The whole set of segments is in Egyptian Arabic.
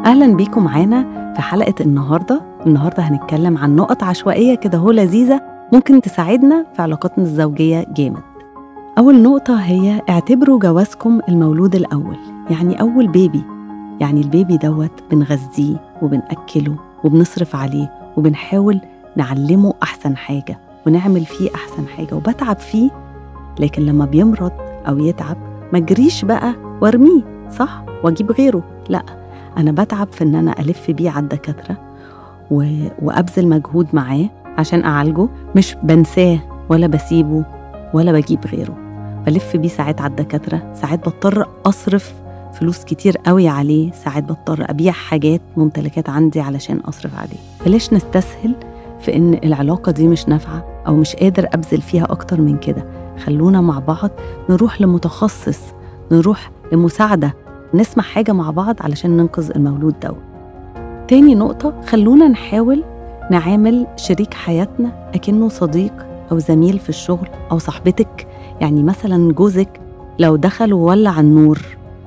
أهلا بيكم معانا في حلقة النهاردة النهاردة هنتكلم عن نقط عشوائية كده هو لذيذة ممكن تساعدنا في علاقاتنا الزوجية جامد أول نقطة هي اعتبروا جوازكم المولود الأول يعني أول بيبي يعني البيبي دوت بنغذيه وبنأكله وبنصرف عليه وبنحاول نعلمه أحسن حاجة ونعمل فيه أحسن حاجة وبتعب فيه لكن لما بيمرض أو يتعب ما جريش بقى وارميه صح واجيب غيره لا انا بتعب في ان انا الف بيه على الدكاتره و... وابذل مجهود معاه عشان اعالجه مش بنساه ولا بسيبه ولا بجيب غيره بلف بيه ساعات على الدكاتره ساعات بضطر اصرف فلوس كتير قوي عليه ساعات بضطر ابيع حاجات ممتلكات عندي علشان اصرف عليه بلاش نستسهل في ان العلاقه دي مش نافعه او مش قادر ابذل فيها اكتر من كده خلونا مع بعض نروح لمتخصص نروح لمساعده نسمع حاجة مع بعض علشان ننقذ المولود ده تاني نقطة خلونا نحاول نعامل شريك حياتنا أكنه صديق أو زميل في الشغل أو صاحبتك يعني مثلا جوزك لو دخل وولع النور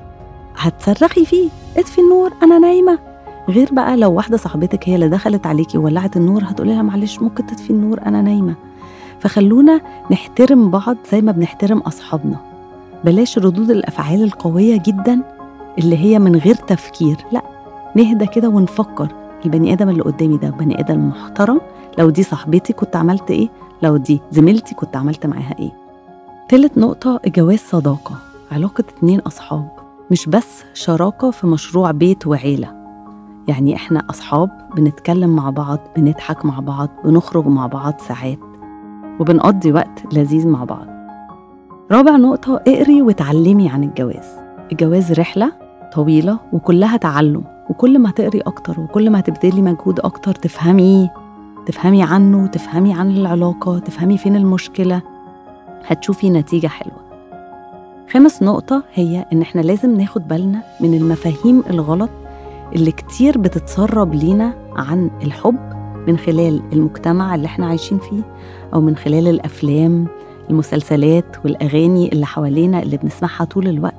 هتصرخي فيه اطفي النور أنا نايمة غير بقى لو واحدة صاحبتك هي اللي دخلت عليكي وولعت النور هتقولي لها معلش ممكن تطفي النور أنا نايمة فخلونا نحترم بعض زي ما بنحترم أصحابنا بلاش ردود الأفعال القوية جدا اللي هي من غير تفكير لا نهدى كده ونفكر البني ادم اللي قدامي ده بني ادم محترم لو دي صاحبتي كنت عملت ايه لو دي زميلتي كنت عملت معاها ايه تالت نقطة الجواز صداقة علاقة اتنين أصحاب مش بس شراكة في مشروع بيت وعيلة يعني احنا أصحاب بنتكلم مع بعض بنضحك مع بعض بنخرج مع بعض ساعات وبنقضي وقت لذيذ مع بعض رابع نقطة اقري وتعلمي عن الجواز الجواز رحلة طويلة وكلها تعلم وكل ما هتقري أكتر وكل ما هتبذلي مجهود أكتر تفهمي تفهمي عنه تفهمي عن العلاقة تفهمي فين المشكلة هتشوفي نتيجة حلوة خامس نقطة هي إن إحنا لازم ناخد بالنا من المفاهيم الغلط اللي كتير بتتسرب لينا عن الحب من خلال المجتمع اللي إحنا عايشين فيه أو من خلال الأفلام المسلسلات والأغاني اللي حوالينا اللي بنسمعها طول الوقت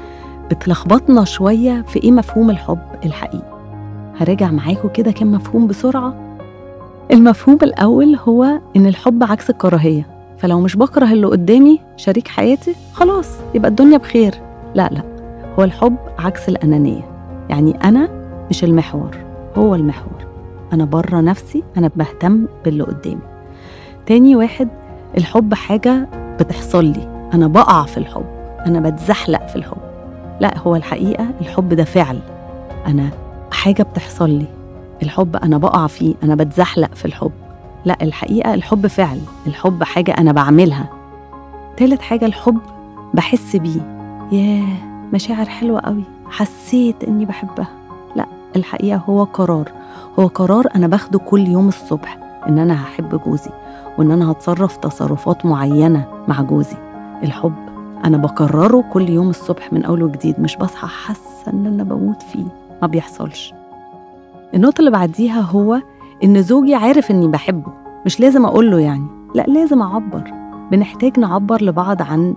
بتلخبطنا شوية في إيه مفهوم الحب الحقيقي هراجع معاكم كده كم مفهوم بسرعة المفهوم الأول هو إن الحب عكس الكراهية فلو مش بكره اللي قدامي شريك حياتي خلاص يبقى الدنيا بخير لا لا هو الحب عكس الأنانية يعني أنا مش المحور هو المحور أنا بره نفسي أنا بهتم باللي قدامي تاني واحد الحب حاجة بتحصل لي أنا بقع في الحب أنا بتزحلق في الحب لا هو الحقيقة الحب ده فعل أنا حاجة بتحصل لي الحب أنا بقع فيه أنا بتزحلق في الحب لا الحقيقة الحب فعل الحب حاجة أنا بعملها تالت حاجة الحب بحس بيه ياه مشاعر حلوة قوي حسيت إني بحبها لا الحقيقة هو قرار هو قرار أنا باخده كل يوم الصبح إن أنا هحب جوزي وإن أنا هتصرف تصرفات معينة مع جوزي الحب أنا بكرره كل يوم الصبح من أول وجديد مش بصحى حاسة إن أنا بموت فيه ما بيحصلش النقطة اللي بعديها هو إن زوجي عارف إني بحبه مش لازم أقول له يعني لا لازم أعبر بنحتاج نعبر لبعض عن